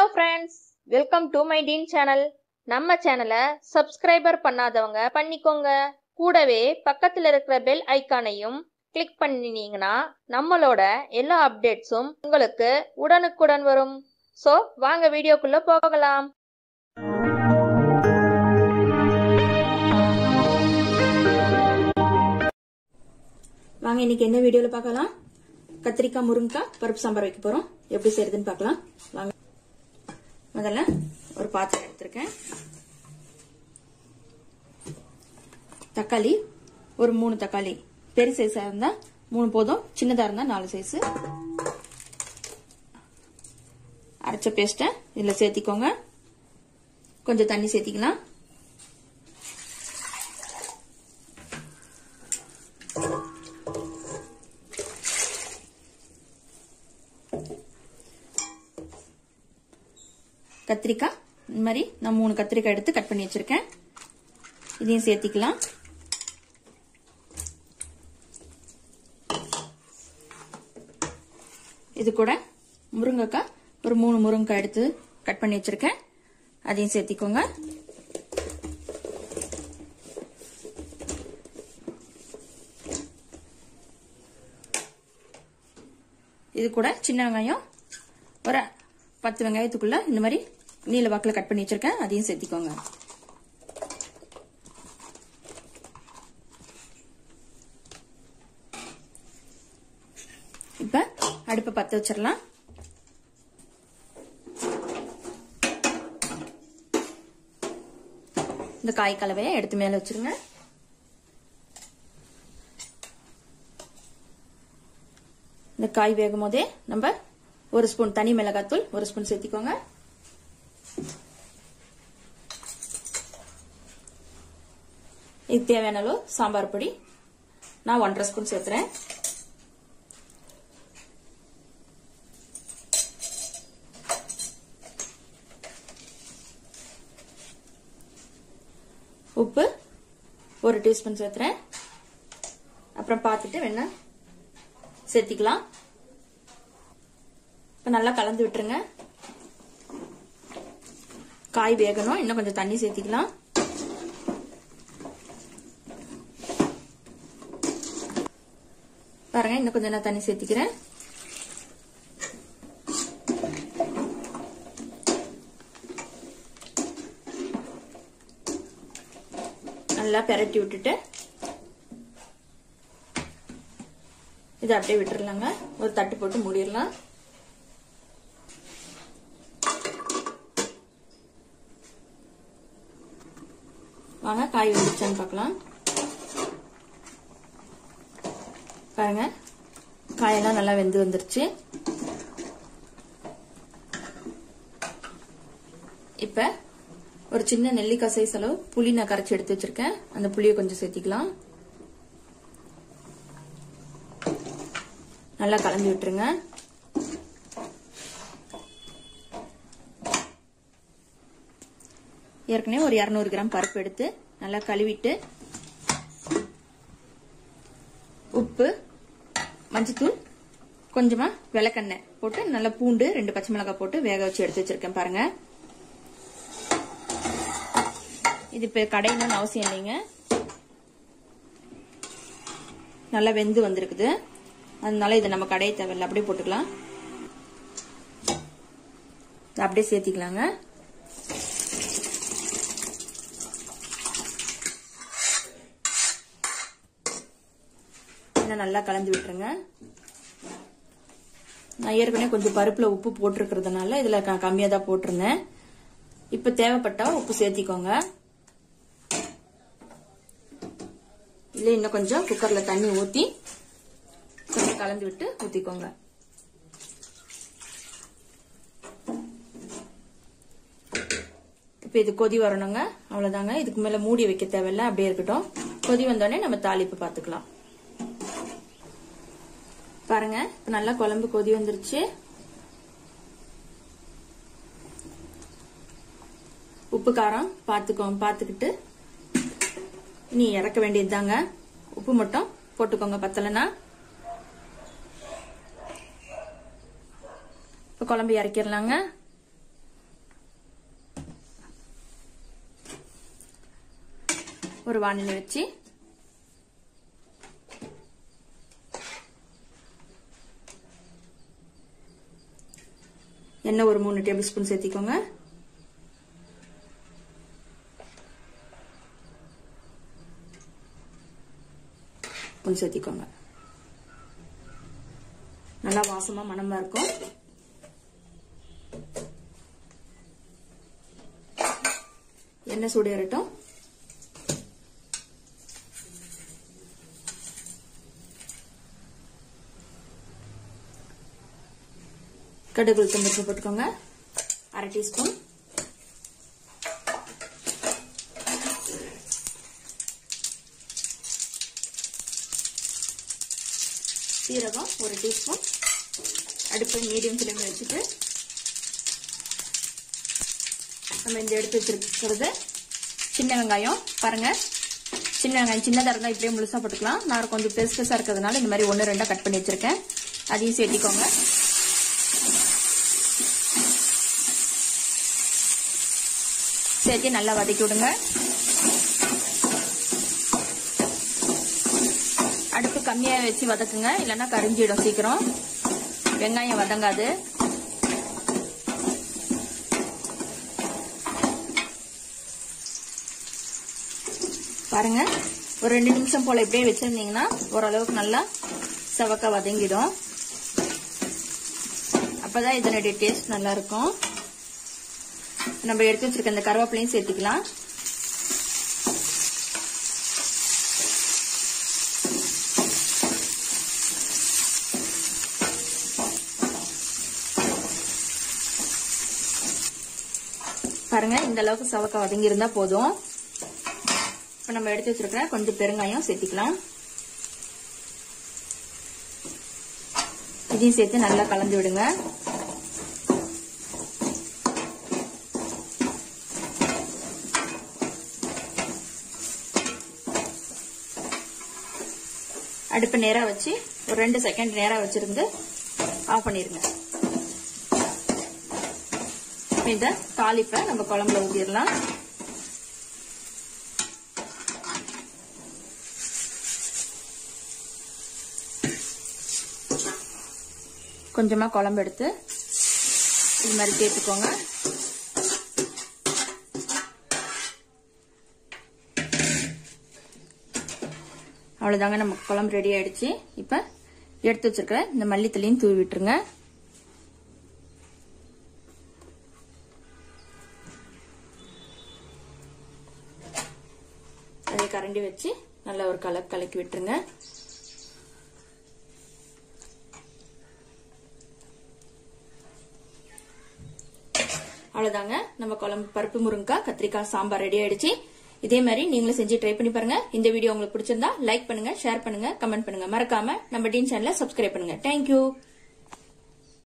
friends welcome to my teen channel நம்ம சேனலை subscriber பண்ணாதவங்க பண்ணிக்கோங்க கூடவே பக்கத்தில் இருக்கிற பெல் ஐக்கானையும் கிளிக் பண்ணினீங்கன்னா நம்மளோட எல்லா அப்டேட்ஸும் உங்களுக்கு உடனுக்குடன் வரும் ஸோ வாங்க வீடியோக்குள்ள போகலாம் வாங்க இன்னைக்கு என்ன வீடியோல பார்க்கலாம் கத்திரிக்காய் முருங்கைக்காய் பருப்பு சாம்பார் வைக்க போறோம் எப்படி செய்யறதுன்னு பார்க்கலாம் வாங்க முதல்ல ஒரு பாத்திரம் எடுத்திருக்கேன் தக்காளி ஒரு மூணு தக்காளி பெரிய சைஸா இருந்தா மூணு போதும் சின்னதா இருந்தா நாலு சைஸ் அரைச்ச பேஸ்ட்டை இதுல சேர்த்திக்கோங்க கொஞ்சம் தண்ணி சேர்த்திக்கலாம் கத்திரிக்காய் இந்த மாதிரி நான் மூணு கத்திரிக்காய் எடுத்து கட் பண்ணி வச்சிருக்கேன் இதையும் சேர்த்திக்கலாம் இது கூட முருங்கைக்காய் ஒரு மூணு முருங்கைக்காய் எடுத்து கட் பண்ணி வச்சிருக்கேன் அதையும் சேர்த்திக்கோங்க இது கூட சின்ன வெங்காயம் ஒரு பத்து வெங்காயத்துக்குள்ள இந்த மாதிரி நீல வாக்கில் கட் பண்ணி வச்சிருக்கேன் அதையும் சேர்த்திக்கோங்க இப்ப அடுப்பை பத்த வச்சிடலாம் இந்த காய் கலவையை எடுத்து மேல வச்சிருங்க இந்த காய் வேகும் போதே நம்ம ஒரு ஸ்பூன் தனி மிளகாத்தூள் ஒரு ஸ்பூன் சேர்த்திக்கோங்க இது தேவையான அளவு சாம்பார் பொடி நான் ஒன்றரை ஸ்பூன் சேர்த்துறேன் உப்பு ஒரு டீஸ்பூன் சேர்த்துறேன் அப்புறம் பார்த்துட்டு வேணா சேர்த்திக்கலாம் இப்போ நல்லா கலந்து விட்டுருங்க காய் வேகணும் இன்னும் கொஞ்சம் தண்ணி சேர்த்திக்கலாம் பாருங்க இன்னும் கொஞ்சம் நான் தண்ணி சேர்த்திக்கிறேன் நல்லா பெரட்டி விட்டுட்டு இதை அப்படியே விட்டுறலாங்க ஒரு தட்டு போட்டு மூடிடலாம் வாங்க காய் வந்துச்சான்னு பார்க்கலாம் பாருங்க காயெல்லாம் நல்லா வெந்து வந்துருச்சு இப்ப ஒரு சின்ன நெல்லிக்காய் சைஸ் அளவு புளி நான் கரைச்சி எடுத்து வச்சிருக்கேன் அந்த புளியை கொஞ்சம் சேர்த்திக்கலாம் நல்லா கலந்து விட்டுருங்க ஏற்கனவே ஒரு இரநூறு கிராம் பருப்பு எடுத்து நல்லா கழுவிட்டு உப்பு மஞ்சத்தூள் கொஞ்சமா விளக்கெண்ணெய் போட்டு நல்லா பூண்டு ரெண்டு பச்சை மிளகாய் போட்டு வேக வச்சு எடுத்து வச்சிருக்கேன் பாருங்க இது இப்ப கடையணும்னு அவசியம் இல்லைங்க நல்லா வெந்து வந்திருக்குது அதனால இதை நம்ம கடைய தேவையில்ல அப்படியே போட்டுக்கலாம் அப்படியே சேர்த்திக்கலாங்க நல்லா கலந்து விட்டுருங்க நான் ஏற்கனவே கொஞ்சம் பருப்புல உப்பு போட்டிருக்கிறதுனால இதுல கம்மியா தான் போட்டிருந்தேன் இப்ப தேவைப்பட்டா உப்பு சேர்த்திக்கோங்க இல்ல இன்னும் கொஞ்சம் குக்கர்ல தண்ணி ஊத்தி கொஞ்சம் கலந்து விட்டு ஊத்திக்கோங்க இப்ப இது கொதி வரணுங்க அவ்வளவுதாங்க இதுக்கு மேல மூடி வைக்க தேவையில்ல அப்படியே இருக்கட்டும் கொதி வந்தோடனே நம்ம தாளிப்பு பாத்துக்கலாம் பாருங்க இப்ப நல்லா குழம்பு கொதி வந்துருச்சு உப்பு காரம் பாத்துக்கோ பாத்துக்கிட்டு நீ இறக்க வேண்டியதுதாங்க உப்பு மட்டும் போட்டுக்கோங்க பத்தலைன்னா இப்ப குழம்பு இறக்கிடலாங்க ஒரு வானிலை வச்சு எண்ணெய் ஒரு மூணு டேபிள் ஸ்பூன் சேர்த்திக்கோங்க கொஞ்சம் சேர்த்திக்கோங்க நல்லா வாசமா மணமா இருக்கும் எண்ணெய் சூடு ஏறட்டும் கடுகு உளுத்தம்பருப்பு போட்டுக்கோங்க அரை டீஸ்பூன் சீரகம் ஒரு டீஸ்பூன் அடுப்பை மீடியம் ஃப்ளேமில் வச்சுட்டு நம்ம இந்த எடுத்து வச்சிருக்கிறது சின்ன வெங்காயம் பாருங்க சின்ன வெங்காயம் சின்னதாக இருந்தால் இப்படியே முழுசாக போட்டுக்கலாம் நான் கொஞ்சம் பெருசு பெருசாக இருக்கிறதுனால இந்த மாதிரி ஒன்று ரெண்டாக கட் பண்ணி வச்சிருக்கேன் அதையும் சேர்த்திக்கோங்க சேர்த்து நல்லா வதக்கி விடுங்க அடுப்பு கம்மியாக வச்சு வதக்குங்க இல்லைன்னா கரிஞ்சிடும் சீக்கிரம் வெங்காயம் வதங்காது பாருங்க ஒரு ரெண்டு நிமிஷம் போல இப்படியே வச்சிருந்தீங்கன்னா ஓரளவுக்கு நல்லா செவக்க வதங்கிடும் அப்பதான் இதனுடைய டேஸ்ட் நல்லா இருக்கும் நம்ம எடுத்து வச்சிருக்க இந்த கருவேப்பிலையும் சேர்த்துக்கலாம் பாருங்க இந்த அளவுக்கு சவக்க வதங்கி இருந்தா போதும் இப்ப நம்ம எடுத்து வச்சிருக்கிற கொஞ்சம் பெருங்காயம் சேர்த்திக்கலாம் இதையும் சேர்த்து நல்லா கலந்து விடுங்க அடுப்பு நேரா வச்சு ஒரு ரெண்டு செகண்ட் நேரா வச்சிருந்து ஆஃப் பண்ணிருங்க இந்த தாளிப்பை நம்ம குழம்புல ஊத்திடலாம் கொஞ்சமா குழம்பு எடுத்து இது மாதிரி சேர்த்துக்கோங்க அவ்வளவுதாங்க நம்ம குழம்பு ரெடி ஆயிடுச்சு இப்ப எடுத்து வச்சிருக்கிற இந்த மல்லித்தலையும் தூவி விட்டுருங்க அதை கரண்டி வச்சு நல்லா ஒரு கலர் கலக்கி விட்டுருங்க அவ்வளவுதாங்க நம்ம குழம்பு பருப்பு முருங்கக்காய் கத்திரிக்காய் சாம்பார் ரெடி ஆயிடுச்சு இதே மாதிரி நீங்களும் செஞ்சு ட்ரை பண்ணி பாருங்க இந்த வீடியோ உங்களுக்கு பிடிச்சிருந்தா லைக் பண்ணுங்க ஷேர் பண்ணுங்க கமெண்ட் பண்ணுங்க மறக்காம நம்ம டீன் சேனலை சப்ஸ்கிரைப் பண்ணுங்க தேங்க்யூ